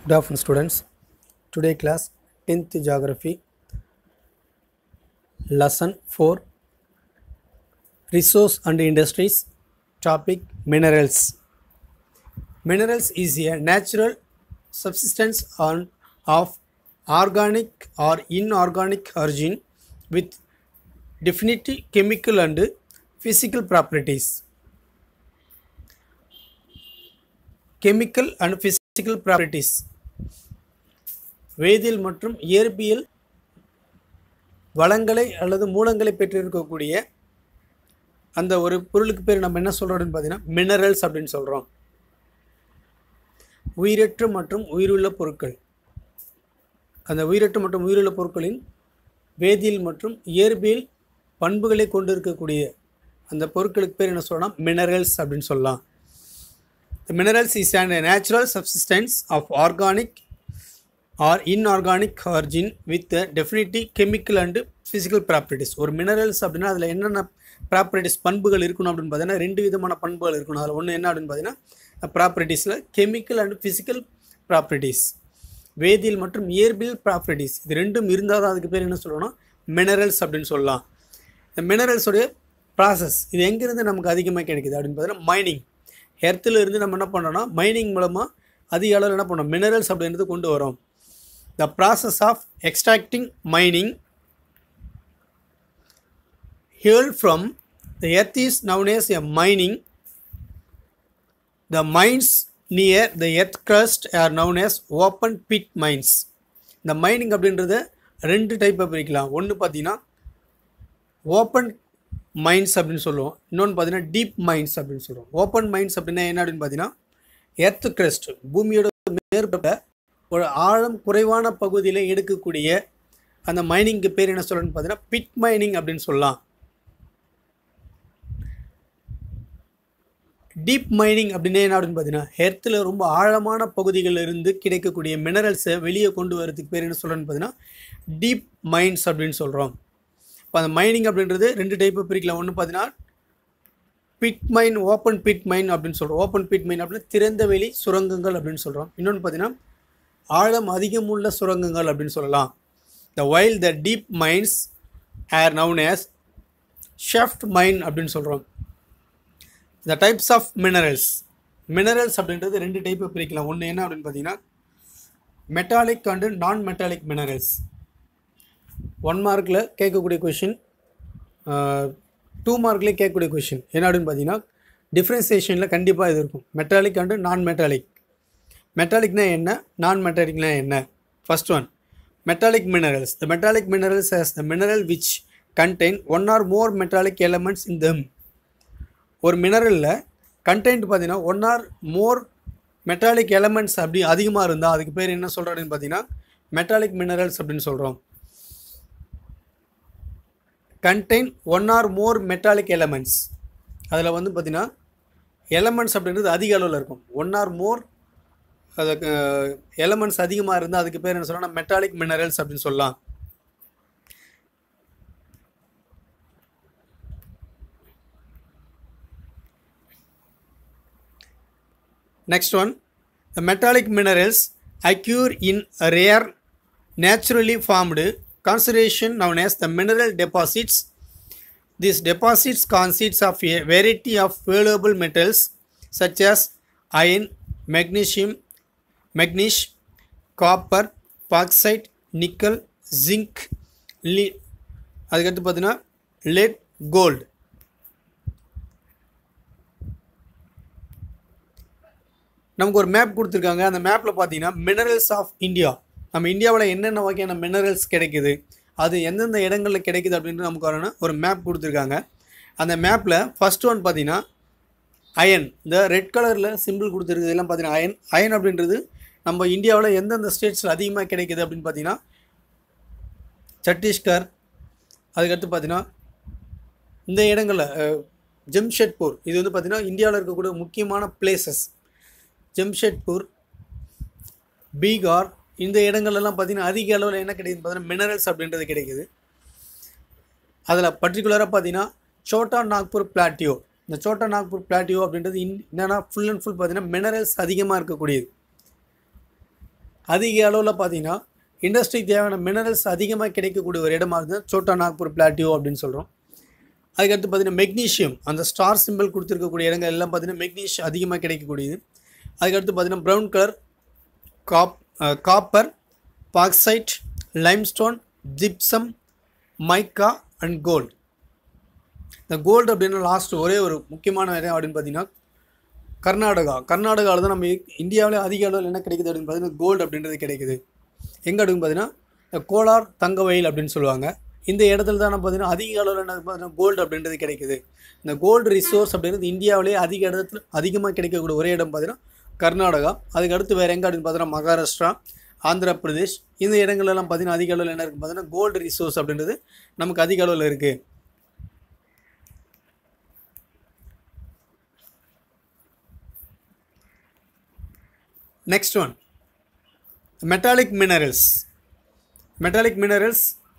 Good afternoon, students. Today class 10th Geography, Lesson 4, Resource and Industries, topic Minerals. Minerals is a natural substance on, of organic or inorganic origin with definite chemical and physical properties. Chemical and physical properties வேதியியல் மற்றும் இயற்பியல் வளங்களை அல்லது மூலங்களை பெற்றிருக்கக்கூடிய அந்த ஒரு பொருளுக்கு பேர் நம்ம என்ன சொல்கிறோம்னு பார்த்தீங்கன்னா மினரல்ஸ் அப்படின்னு சொல்கிறோம் உயிரற்ற மற்றும் உயிருள்ள பொருட்கள் அந்த உயிரற்ற மற்றும் உயிருள்ள பொருட்களின் வேதியியல் மற்றும் இயற்பியல் பண்புகளை கொண்டு இருக்கக்கூடிய அந்த பொருட்களுக்கு பேர் என்ன சொல்லலாம் மினரல்ஸ் அப்படின்னு சொல்லலாம் The minerals is an a natural substance of organic or inorganic origin with a definite chemical and physical properties. ஒரு மினரல்ஸ் அப்படின்னா அதில் என்னென்ன ப்ராப்பர்ட்டிஸ் பண்புகள் இருக்கணும் அப்படின்னு பார்த்தீங்கன்னா ரெண்டு விதமான பண்புகள் இருக்கணும் அதில் ஒன்று என்ன அப்படின்னு பார்த்தீங்கன்னா ப்ராப்பர்ட்டிஸில் கெமிக்கல் அண்ட் ஃபிசிக்கல் ப்ராப்பர்ட்டிஸ் வேதியியல் மற்றும் இயற்பியல் ப்ராப்பர்ட்டிஸ் இது ரெண்டும் இருந்தால் தான் அதுக்கு பேர் என்ன சொல்லணும்னா மினரல்ஸ் அப்படின்னு சொல்லலாம் இந்த மினரல்ஸோடைய ப்ராசஸ் இது எங்கேருந்து நமக்கு அதிகமாக கிடைக்குது அப்படின்னு பார்த்தீங்கன்னா மைனிங் எர்த்தில் இருந்து நம்ம என்ன பண்ணோம்னா மைனிங் மூலமாக அதிக அளவில் என்ன பண்ணோம் மினரல்ஸ் அப்படின்றது கொண்டு வரோம் the process of extracting mining heal from the earth is known as a mining the mines near the earth crust are known as open pit mines இந்த மைனிங் அப்படின்றத ரெண்டு டைப்பை பிரிக்கலாம் ஒன்று பார்த்தீங்கன்னா ஓப்பன் மைன்ஸ் அப்படின்னு சொல்லுவோம் இன்னொன்று பார்த்தீங்கன்னா டீப் மைன்ஸ் அப்படின்னு சொல்லுவோம் ஓப்பன் மைன்ஸ் அப்படின்னா என்ன அப்படின்னு பார்த்தீங்கன்னா எர்த் கிரஸ்ட் பூமியோட மேற்பட்ட ஒரு ஆழம் குறைவான பகுதியில் எடுக்கக்கூடிய அந்த மைனிங்க்கு பேர் என்ன சொல்லணும்னு பார்த்தீங்கன்னா பிட் மைனிங் அப்படின்னு சொல்லலாம் டீப் மைனிங் அப்படின்னா என்ன அப்படின்னு பார்த்தீங்கன்னா ஹெர்த்தில் ரொம்ப ஆழமான பகுதிகளில் இருந்து கிடைக்கக்கூடிய மினரல்ஸை வெளியே கொண்டு வரதுக்கு பேர் என்ன சொல்லணும்னு பார்த்தீங்கன்னா டீப் மைன்ஸ் அப்படின்னு சொல்கிறோம் இப்போ அந்த மைனிங் அப்படின்றது ரெண்டு டைப்பு பிரிக்கலாம் ஒன்று பார்த்தீங்கன்னா pit mine open pit mine அப்படின்னு சொல்கிறோம் ஓப்பன் பிட் மைன் அப்படின்னு திறந்த வெளி சுரங்கங்கள் அப்படின்னு சொல்கிறோம் இன்னொன்று பார்த்தீங்கன்னா ஆழம் அதிகமுள்ள சுரங்கங்கள் அப்படின்னு சொல்லலாம் the while the deep mines are known as shaft mine அப்படின்னு சொல்கிறோம் the types of minerals minerals அப்படின்றது ரெண்டு டைப்பு பிரிக்கலாம் ஒன்று என்ன அப்படின்னு பார்த்தீங்கன்னா metallic and non metallic minerals one மார்க்கில் கேட்கக்கூடிய கொஷின் டூ மார்க்லேயே கேட்கக்கூடிய கொஷின் என்ன அப்படின்னு பார்த்தீங்கன்னா டிஃப்ரென்சியேஷனில் கண்டிப்பாக இது இருக்கும் மெட்டாலிக் அண்டு நான் மெட்டாலிக் மெட்டாலிக்னா என்ன நான் மெட்டாலிக்னா என்ன first one metallic minerals the metallic minerals has the mineral which contain one or more metallic elements in them ஒரு மினரலில் கண்டென்ட் பார்த்தீங்கன்னா one or more metallic elements அப்படி அதிகமாக இருந்தால் அதுக்கு பேர் என்ன சொல்கிறோன்னு பார்த்தீங்கன்னா மெட்டாலிக் மினரல்ஸ் அப்படின்னு சொல்கிறோம் contain one or more metallic elements அதில் வந்து பார்த்திங்கன்னா எலமெண்ட்ஸ் அப்படின்றது அதிக அளவில் இருக்கும் ஒன் ஆர் மோர் அதுக்கு எலமெண்ட்ஸ் அதிகமாக இருந்தால் அதுக்கு பேர் என்ன சொல்லலாம் மெட்டாலிக் மினரல்ஸ் அப்படின்னு சொல்லலாம் next one the metallic minerals occur in rare naturally formed consideration known as the mineral deposits. These deposits consist of a variety of valuable metals such as iron, magnesium, manganese, copper, bauxite, nickel, zinc, lead. அதுக்கடுத்து பார்த்தீங்கன்னா let gold நமக்கு ஒரு map கொடுத்துருக்காங்க அந்த மேப்பில் பார்த்தீங்கன்னா minerals of India நம்ம இந்தியாவில் என்னென்ன வகையான மினரல்ஸ் கிடைக்குது அது எந்தெந்த இடங்களில் கிடைக்குது அப்படின்ட்டு நமக்கு ஒரு மேப் கொடுத்துருக்காங்க அந்த மேப்பில் ஃபஸ்ட் ஒன் பார்த்தீங்கன்னா அயன் இந்த ரெட் கலரில் சிம்பிள் கொடுத்துருக்குது எல்லாம் பார்த்தீங்கன்னா அயன் அயன் அப்படின்றது நம்ம இந்தியாவில் எந்தெந்த ஸ்டேட்ஸில் அதிகமாக கிடைக்குது அப்படின்னு பார்த்தீங்கன்னா சத்தீஸ்கர் அதுக்கடுத்து பார்த்தீங்கன்னா இந்த இடங்களில் ஜம்ஷெட்பூர் இது வந்து பார்த்திங்கன்னா இந்தியாவில் இருக்கக்கூடிய முக்கியமான பிளேசஸ் ஜம்ஷெட்பூர் பீகார் இந்த இடங்கள்லாம் பார்த்திங்கன்னா அதிக அளவில் என்ன கிடைக்குது பார்த்தீங்கன்னா மினரல்ஸ் அப்படின்றது கிடைக்குது அதில் பர்டிகுலராக பார்த்தீங்கன்னா சோட்டா நாக்பூர் பிளாட்டியோ இந்த சோட்டா நாக்பூர் பிளாட்டியோ அப்படின்றது இன் என்னென்னா ஃபுல் அண்ட் ஃபுல் பார்த்தீங்கன்னா மினரல்ஸ் அதிகமாக இருக்கக்கூடியது அதிக அளவில் பார்த்தீங்கன்னா இண்டஸ்ட்ரிக்கு தேவையான மினரல்ஸ் அதிகமாக கிடைக்கக்கூடிய ஒரு இடமா இருக்குது சோட்டா நாக்பூர் பிளாட்டியோ அப்படின்னு சொல்கிறோம் அதுக்கடுத்து பார்த்தீங்கன்னா மெக்னீஷியம் அந்த ஸ்டார் சிம்பிள் கொடுத்துருக்கக்கூடிய இடங்கள் எல்லாம் பார்த்தீங்கன்னா மெக்னீஷியம் அதிகமாக கிடைக்கக்கூடியது அதுக்கடுத்து பார்த்தீங்கன்னா brown colour cop copper bauxite limestone gypsum mica and gold இந்த கோல்டு அப்படின்னா லாஸ்ட் ஒரே ஒரு முக்கியமான இடம் அப்படின்னு பார்த்தீங்கன்னா கர்நாடகா கர்நாடகாவில் தான் நம்ம இந்தியாவிலே அதிக அளவில் என்ன கிடைக்குது அப்படின்னு பார்த்தீங்கன்னா கோல்டு அப்படின்றது கிடைக்குது எங்கே அப்படின்னு பார்த்தீங்கன்னா இந்த கோலார் தங்க வயல் அப்படின்னு சொல்லுவாங்க இந்த இடத்துல தான் நம்ம பார்த்தீங்கன்னா அதிக அளவில் என்ன பார்த்தீங்கன்னா கோல்டு அப்படின்றது கிடைக்குது இந்த கோல்டு ரிசோர்ஸ் அப்படின்றது இந்தியாவிலே அதிக இடத்துல அதிகமாக கிடைக்கக்கூடிய ஒரே இடம் பார்த்தீங்கன்னா கர்நாடகா அதுக்கு அடுத்து வேறு எங்கே அப்படின்னு பார்த்தீங்கன்னா மகாராஷ்டிரா ஆந்திர பிரதேஷ் இந்த இடங்கள்லாம் பார்த்தீங்கன்னா அதிக அளவில் என்ன இருக்குது பார்த்தீங்கன்னா கோல்டு ரிசோர்ஸ் அப்படின்றது நமக்கு அதிக அளவில் இருக்குது Next one, metallic minerals. Metallic minerals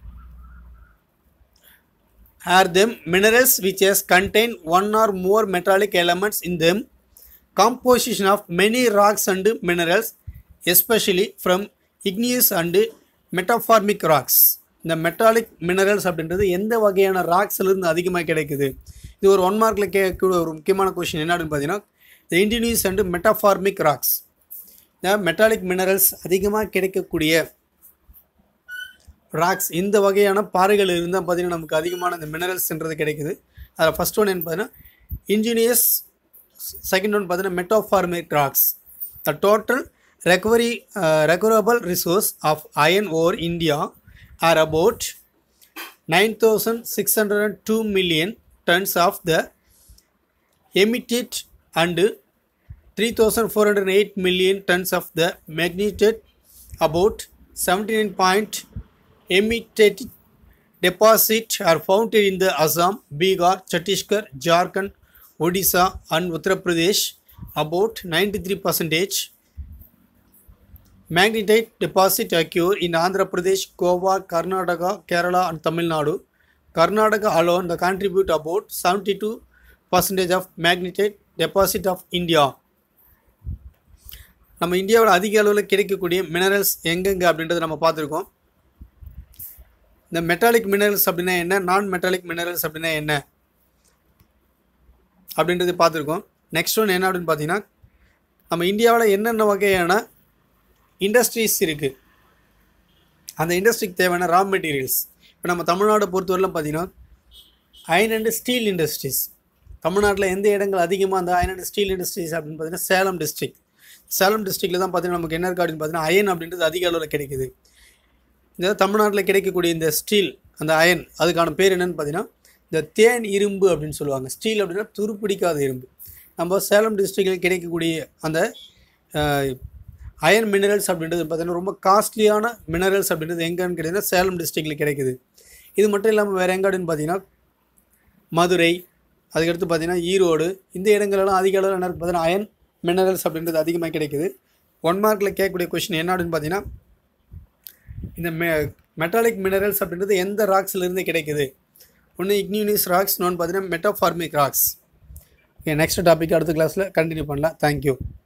are them minerals which has contain one or more metallic elements in them. Composition of many rocks and minerals, especially from igneous and metamorphic rocks. இந்த metallic minerals அப்படின்றது எந்த வகையான ராக்ஸ்லேருந்து அதிகமாக கிடைக்குது இது ஒரு one மார்க்கில் கேட்கக்கூடிய ஒரு முக்கியமான கொஷின் என்ன அப்படின்னு பார்த்தீங்கன்னா the igneous and metamorphic rocks இந்த மெட்டாலிக் மினரல்ஸ் அதிகமாக கிடைக்கக்கூடிய ராக்ஸ் இந்த வகையான பாறைகள் இருந்தால் பார்த்தீங்கன்னா நமக்கு அதிகமான இந்த மினரல்ஸ்ன்றது கிடைக்குது அதில் ஃபஸ்ட் ஒன் என்ன பார்த்தீங்கன்னா இன்ஜினியஸ் செகண்ட் ஒன் பார்த்தீங்கன்னா metamorphic rocks the total recovery recoverable resource of iron over India are about nine thousand six hundred and two million tons of the hematite and 3408 million tons of the magnetite about 79 point emitted deposit are found in the Assam, Bihar, Chhattisgarh, Jharkhand, Odisha and Uttar Pradesh about 93 percentage. Magnetite deposit occur in Andhra Pradesh, Goa, Karnataka, Kerala and Tamil Nadu. Karnataka alone the contribute about 72 percentage of magnetite deposit of India. நம்ம இந்தியாவில் அதிக அளவில் கிடைக்கக்கூடிய minerals எங்கெங்கே அப்படின்றத நம்ம பார்த்துருக்கோம் இந்த மெட்டாலிக் மினரல்ஸ் அப்படின்னா என்ன நான் மெட்டாலிக் மினரல்ஸ் அப்படின்னா என்ன அப்படின்றது பார்த்துருக்கோம் நெக்ஸ்ட் ஒன் என்ன அப்படின்னு பார்த்தீங்கன்னா நம்ம இந்தியாவில் என்னென்ன வகையான இண்டஸ்ட்ரீஸ் இருக்குது அந்த இண்டஸ்ட்ரிக்கு தேவையான ரா மெட்டீரியல்ஸ் இப்போ நம்ம தமிழ்நாடு பொறுத்தவரையிலும் பார்த்தீங்கன்னா அயன் அண்ட் ஸ்டீல் இண்டஸ்ட்ரீஸ் தமிழ்நாட்டில் எந்த இடங்கள் அதிகமாக அந்த அயன் அண்ட் ஸ்டீல் இண்டஸ்ட்ரீஸ் அப்படின்னு பார்த்தீங்கன்னா சேலம் டிஸ்ட்ரிக்ட் சேலம் டிஸ்ட்ரிக்டில் தான் பார்த்தீங்கன்னா நமக்கு என்ன இருக்குது அப்படின்னு பார்த்தீங்கன்னா அயன் அப்படின்றது அதிக அளவில் கிடைக்குது இந்த தமிழ்நாட்டில் கிடைக்கக்கூடிய இந்த ஸ்டீல் அந்த அயன் அதுக்கான பேர் என்னன்னு பார்த்தீங்கன்னா இந்த தேன் இரும்பு அப்படின்னு சொல்லுவாங்க ஸ்டீல் அப்படின்னா துருப்பிடிக்காத இரும்பு நம்ம சேலம் டிஸ்ட்ரிக்டில் கிடைக்கக்கூடிய அந்த அயன் மினரல்ஸ் அப்படின்றது பார்த்தீங்கன்னா ரொம்ப காஸ்ட்லியான மினரல்ஸ் அப்படின்றது எங்கன்னு கேட்டிங்கன்னா சேலம் டிஸ்ட்ரிக்டில் கிடைக்குது இது மட்டும் இல்லாமல் வேறு எங்கே அப்படின்னு பார்த்தீங்கன்னா மதுரை அதுக்கடுத்து பார்த்தீங்கன்னா ஈரோடு இந்த இடங்களெல்லாம் அதிக அளவில் என்ன பார்த்தீங்கன்னா அயன் மினரல்ஸ் அப்படின்றது அதிகமாக கிடைக்குது ஒன் மார்க்கில் கேட்கக்கூடிய கொஷின் என்ன அப்படின்னு பார்த்தீங்கன்னா இந்த மெ மெட்டாலிக் மினரல்ஸ் அப்படின்றது எந்த ராக்ஸ்லேருந்து கிடைக்குது ஒன்று இக்னியூனிஸ் ராக்ஸ் இன்னொன்று பார்த்தீங்கன்னா metamorphic rocks okay next topic அடுத்த கிளாஸில் கண்டினியூ பண்ணலாம் தேங்க்யூ